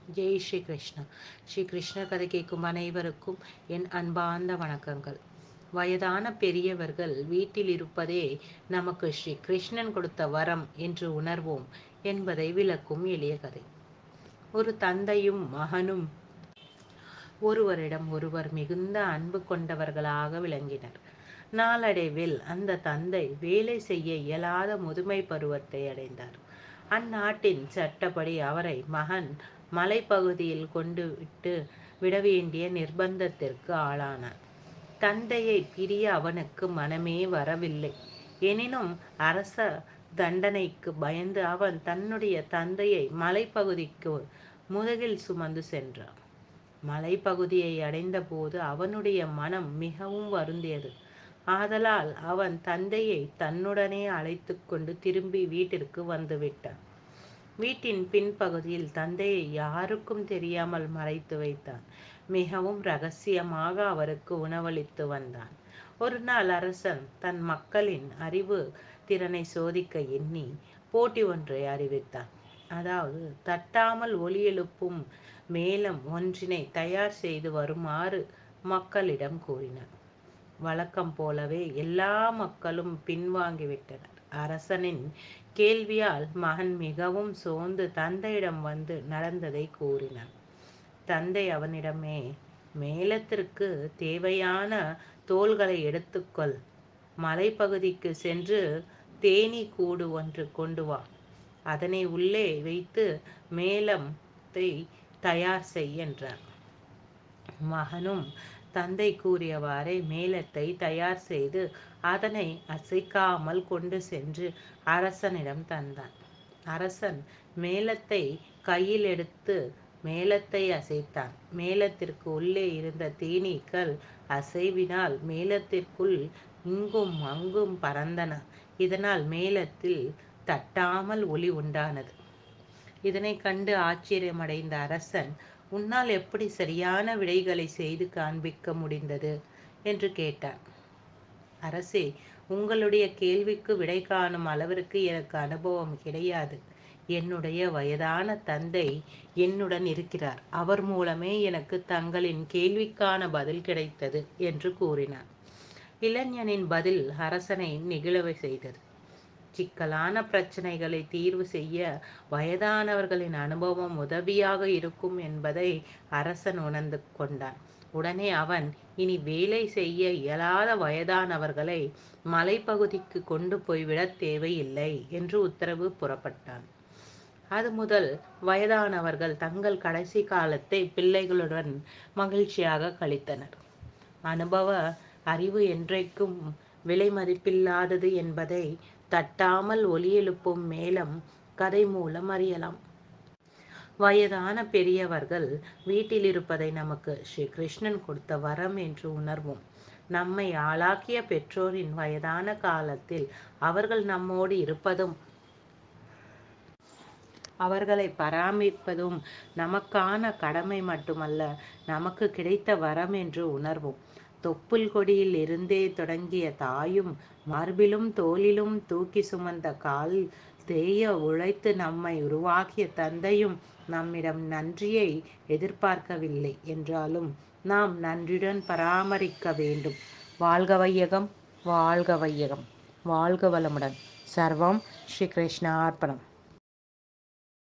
ஜெய் ஸ்ரீ கிருஷ்ணா ஸ்ரீ கிருஷ்ண கதை கேட்கும் அனைவருக்கும் என் அன்பார்ந்த வணக்கங்கள் வயதான பெரியவர்கள் வீட்டில் இருப்பதே நமக்கு ஸ்ரீ கிருஷ்ணன் கொடுத்த வரம் என்று உணர்வோம் என்பதை விளக்கும் எளிய கதை ஒரு தந்தையும் மகனும் ஒருவரிடம் ஒருவர் மிகுந்த அன்பு கொண்டவர்களாக விளங்கினர் நாளடைவில் அந்த தந்தை வேலை செய்ய இயலாத முதுமை பருவத்தை அடைந்தார் அந்நாட்டின் சட்டப்படி அவரை மகன் மலைப்பகுதியில் கொண்டு விட்டு விட வேண்டிய நிர்பந்தத்திற்கு ஆளானான் தந்தையை பிரிய அவனுக்கு மனமே வரவில்லை எனினும் அரச தண்டனைக்கு பயந்து அவன் தன்னுடைய தந்தையை மலைப்பகுதிக்கு முதுகில் சுமந்து சென்றான் மலைப்பகுதியை அடைந்தபோது அவனுடைய மனம் மிகவும் வருந்தியது ஆதலால் அவன் தந்தையை தன்னுடனே அழைத்து கொண்டு திரும்பி வீட்டிற்கு வந்துவிட்டான் வீட்டின் பின்பகுதியில் தந்தையை யாருக்கும் தெரியாமல் மறைத்து வைத்தான் மிகவும் ரகசியமாக அவருக்கு உணவளித்து வந்தான் ஒரு நாள் அரசன் தன் மக்களின் அறிவு திறனை சோதிக்க எண்ணி போட்டி ஒன்றை அறிவித்தான் அதாவது தட்டாமல் ஒலி எழுப்பும் மேலம் ஒன்றினை தயார் செய்து வருமாறு மக்களிடம் கூறினார் வழக்கம் போலவே எல்லா மக்களும் பின்வாங்கிவிட்டனர் அரசனின் கேள்வியால் மகன் மிகவும் சோர்ந்து தந்தையிடம் வந்து நடந்ததை கூறினான் தந்தை அவனிடமே மேலத்திற்கு தேவையான தோள்களை எடுத்துக்கொள் மலைப்பகுதிக்கு சென்று தேனி கூடு ஒன்று கொண்டு வா அதனை உள்ளே வைத்து மேலத்தை தயார் செய் என்றார் மகனும் தந்தை கூறியவாறே மேளத்தை தயார் செய்து அதனை அசைக்காமல் கொண்டு சென்று அரசனிடம் தந்தான் அரசன் மேளத்தை கையில் எடுத்து மேளத்தை அசைத்தான் மேளத்திற்கு உள்ளே இருந்த தேனீக்கள் அசைவினால் மேளத்திற்குள் இங்கும் அங்கும் பறந்தன இதனால் மேளத்தில் தட்டாமல் ஒளி உண்டானது இதனை கண்டு ஆச்சரியமடைந்த அரசன் உன்னால் எப்படி சரியான விடைகளை செய்து காண்பிக்க முடிந்தது என்று கேட்டான் அரசே உங்களுடைய கேள்விக்கு விடை காணும் அளவிற்கு எனக்கு அனுபவம் கிடையாது என்னுடைய வயதான தந்தை என்னுடன் இருக்கிறார் அவர் மூலமே எனக்கு தங்களின் கேள்விக்கான பதில் கிடைத்தது என்று கூறினார் இளைஞனின் பதில் அரசனை நிகழவை செய்தது சிக்கலான பிரச்சனைகளை தீர்வு செய்ய வயதானவர்களின் அனுபவம் உதவியாக இருக்கும் என்பதை அரசன் உணர்ந்து கொண்டான் உடனே அவன் இனி வேலை செய்ய இயலாத வயதானவர்களை மலைப்பகுதிக்கு கொண்டு போய்விட தேவையில்லை என்று உத்தரவு புறப்பட்டான் அது முதல் வயதானவர்கள் தங்கள் கடைசி காலத்தை பிள்ளைகளுடன் மகிழ்ச்சியாக கழித்தனர் அனுபவ அறிவு என்றைக்கும் விலை மதிப்பில்லாதது என்பதை தட்டாமல் ஒலி எழுப்பும் மேலம் கதை மூலம் அறியலாம் வயதான பெரியவர்கள் வீட்டில் இருப்பதை நமக்கு ஸ்ரீ கிருஷ்ணன் கொடுத்த வரம் என்று உணர்வோம் நம்மை ஆளாக்கிய பெற்றோரின் வயதான காலத்தில் அவர்கள் நம்மோடு இருப்பதும் அவர்களை பராமரிப்பதும் நமக்கான கடமை மட்டுமல்ல நமக்கு கிடைத்த வரம் என்று உணர்வோம் தொப்புள் கொடியில் இருந்தே தொடங்கிய தாயும் மார்பிலும் தோளிலும் தூக்கி சுமந்த கால் தேய உழைத்து நம்மை உருவாக்கிய தந்தையும் நம்மிடம் நன்றியை எதிர்பார்க்கவில்லை என்றாலும் நாம் நன்றியுடன் பராமரிக்க வேண்டும் வாழ்க வையகம் வாழ்க வையகம் வாழ்க வளமுடன் சர்வம் ஸ்ரீ கிருஷ்ணார்ப்பணம்